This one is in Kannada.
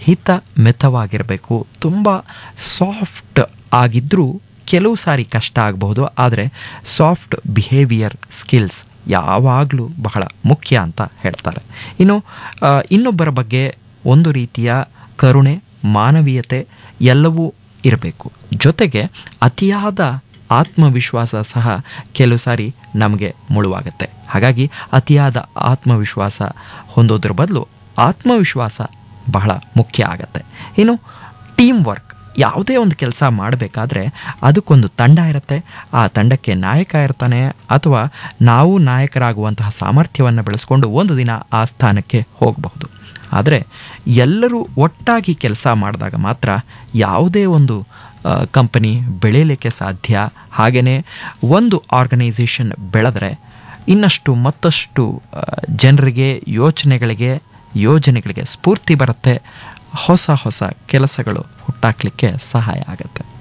ಹಿತ ಮಿತವಾಗಿರಬೇಕು ತುಂಬ ಸಾಫ್ಟ್ ಆಗಿದ್ದರೂ ಕೆಲವು ಸಾರಿ ಕಷ್ಟ ಆಗಬಹುದು ಆದರೆ ಸಾಫ್ಟ್ ಬಿಹೇವಿಯರ್ ಸ್ಕಿಲ್ಸ್ ಯಾವಾಗಲೂ ಬಹಳ ಮುಖ್ಯ ಅಂತ ಹೇಳ್ತಾರೆ ಇನ್ನು ಆ, ಇನ್ನೊಬ್ಬರ ಬಗ್ಗೆ ಒಂದು ರೀತಿಯ ಕರುಣೆ ಮಾನವೀಯತೆ ಎಲ್ಲವೂ ಇರಬೇಕು ಜೊತೆಗೆ ಅತಿಯಾದ ಆತ್ಮವಿಶ್ವಾಸ ಸಹ ಕೆಲವು ಸಾರಿ ನಮಗೆ ಮುಳುವಾಗುತ್ತೆ ಹಾಗಾಗಿ ಅತಿಯಾದ ಆತ್ಮವಿಶ್ವಾಸ ಹೊಂದೋದ್ರ ಬದಲು ಆತ್ಮವಿಶ್ವಾಸ ಬಹಳ ಮುಖ್ಯ ಆಗತ್ತೆ ಇನ್ನು ಟೀಮ್ ವರ್ಕ್ ಯಾವುದೇ ಒಂದು ಕೆಲಸ ಮಾಡಬೇಕಾದ್ರೆ ಅದಕ್ಕೊಂದು ತಂಡ ಇರುತ್ತೆ ಆ ತಂಡಕ್ಕೆ ನಾಯಕ ಇರ್ತಾನೆ ಅಥವಾ ನಾವು ನಾಯಕರಾಗುವಂತಹ ಸಾಮರ್ಥ್ಯವನ್ನು ಬೆಳೆಸ್ಕೊಂಡು ಒಂದು ದಿನ ಆ ಸ್ಥಾನಕ್ಕೆ ಹೋಗಬಹುದು ಆದರೆ ಎಲ್ಲರೂ ಒಟ್ಟಾಗಿ ಕೆಲಸ ಮಾಡಿದಾಗ ಮಾತ್ರ ಯಾವುದೇ ಒಂದು ಕಂಪನಿ ಬೆಳೀಲಿಕ್ಕೆ ಸಾಧ್ಯ ಹಾಗೆಯೇ ಒಂದು ಆರ್ಗನೈಸೇಷನ್ ಬೆಳೆದ್ರೆ ಇನ್ನಷ್ಟು ಮತ್ತಷ್ಟು ಆ, ಜನರಿಗೆ ಯೋಚನೆಗಳಿಗೆ ಯೋಜನೆಗಳಿಗೆ ಸ್ಫೂರ್ತಿ ಬರುತ್ತೆ ಹೊಸ ಹೊಸ ಕೆಲಸಗಳು ಹುಟ್ಟಾಕ್ಲಿಕ್ಕೆ ಸಹಾಯ ಆಗುತ್ತೆ